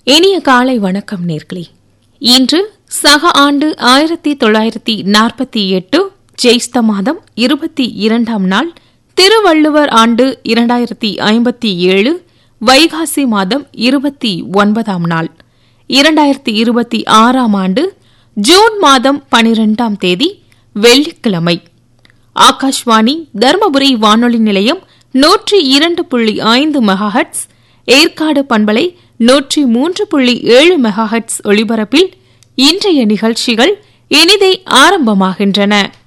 இனிய காலை வணக்கம் நேர்களே இன்று சக ஆண்டு ஆயிரத்தி தொள்ளாயிரத்தி நாற்பத்தி எட்டு ஜெய்ஸ்த மாதம் இருபத்தி இரண்டாம் நாள் திருவள்ளுவர் ஆண்டு இரண்டாயிரத்தி ஐம்பத்தி ஏழு வைகாசி மாதம் இருபத்தி ஒன்பதாம் நாள் இரண்டாயிரத்தி இருபத்தி ஆறாம் ஆண்டு ஜூன் மாதம் பனிரெண்டாம் தேதி வெள்ளிக்கிழமை ஆகாஷ்வாணி தருமபுரி வானொலி நிலையம் நூற்றி இரண்டு புள்ளி ஐந்து மெகாஹட்ஸ் ஏற்காடு பண்பலை நூற்றி மூன்று புள்ளி ஏழு மெகாஹட்ஸ் ஒளிபரப்பில் இன்றைய நிகழ்ச்சிகள் இனிதே ஆரம்பமாகின்றன